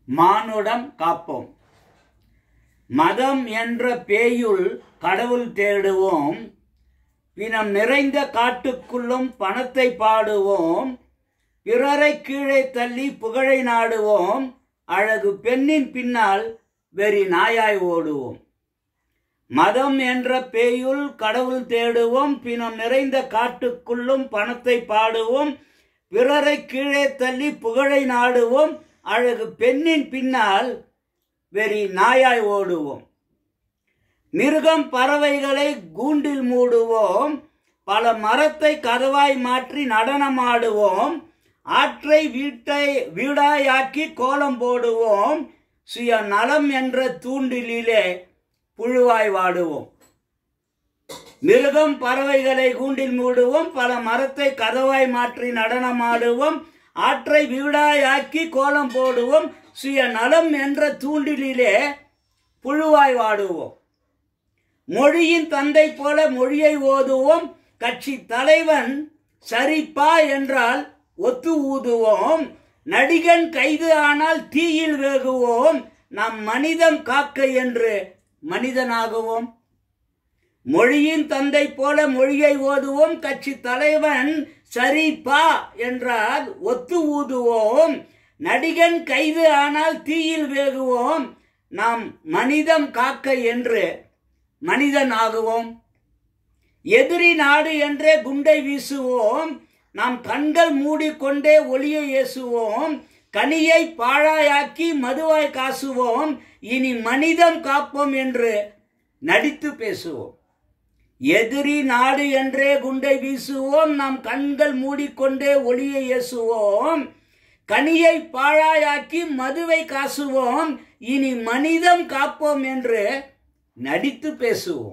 மானுடம் காப்போம் மதம் என்ற பேயுள் கடவுள் தேடுவோம் பிணம் நிறைந்த காட்டுக்குள்ளும் பணத்தை பாடுவோம் பிறரை கீழே தள்ளி புகழை நாடுவோம் அழகு பெண்ணின் பின்னால் வெறி நாயாய் ஓடுவோம் மதம் என்ற பேயுள் கடவுள் தேடுவோம் பிணம் நிறைந்த காட்டுக்குள்ளும் பணத்தை பாடுவோம் பிறரை கீழே தள்ளி புகழை நாடுவோம் அழகு பெண்ணின் பின்னால் வெறி நாயாய் ஓடுவோம் மிருகம் பறவைகளை கூண்டில் மூடுவோம் பல மரத்தை கதவாய் மாற்றி நடனமாடுவோம் ஆற்றை வீட்டை வீடாயாக்கி கோலம் போடுவோம் சுய நலம் என்ற தூண்டிலே புழுவாய் வாடுவோம் மிருகம் பறவைகளை கூண்டில் மூடுவோம் பல மரத்தை கதவாய் மாற்றி நடனமாடுவோம் ஆற்றை வீடாயாக்கி கோலம் போடுவோம் சுய நலம் என்ற தூண்டிலே புழுவாய் வாடுவோம் மொழியின் தந்தை போல மொழியை ஓதுவோம் கட்சி தலைவன் சரிப்பா என்றால் ஒத்து ஊதுவோம் நடிகன் கைது ஆனால் தீயில் வேகுவோம் நாம் மனிதம் காக்க என்று மனிதனாகுவோம் மொழியின் தந்தை போல மொழியை ஓதுவோம் கட்சி தலைவன் சரிப்பா என்றால் ஒத்து ஊதுவோம் நடிகன் கைது ஆனால் தீயில் வேகுவோம் நாம் மனிதம் காக்க என்று மனிதன் ஆகுவோம் எதிரி நாடு என்றே குண்டை வீசுவோம் நாம் கண்கள் மூடிக்கொண்டே ஒளியை ஏசுவோம் கனியை பாழாயாக்கி மதுவாய் காசுவோம் இனி மனிதம் காப்போம் என்று நடித்து பேசுவோம் எதிரி நாடு என்றே குண்டை வீசுவோம் நாம் கண்கள் மூடிக்கொண்டே ஒளியை ஏசுவோம் கனியை பாழாயாக்கி மதுவை காசுவோம் இனி மனிதம் காப்போம் என்று நடித்து பேசுவோம்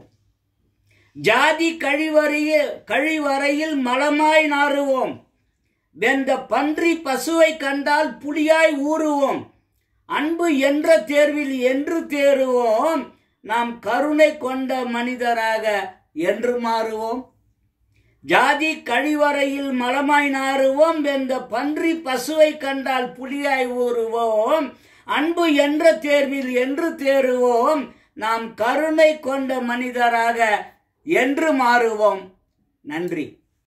ஜாதி கழிவறையில் கழிவறையில் மலமாய் நாறுவோம் வெந்த பன்றி பசுவை கண்டால் புலியாய் ஊறுவோம் அன்பு என்ற தேர்வில் என்று தேறுவோம் நாம் கருணை கொண்ட மனிதராக என்று மாறுவோம் ஜாதி கழிவறையில் மலமாய் நாறுவோம் வெந்த பன்றி பசுவை கண்டால் புலியாய் ஊறுவோம் அன்பு என்ற தேர்வில் என்று தேறுவோம் நாம் கருணை கொண்ட மனிதராக என்று மாறுவோம் நன்றி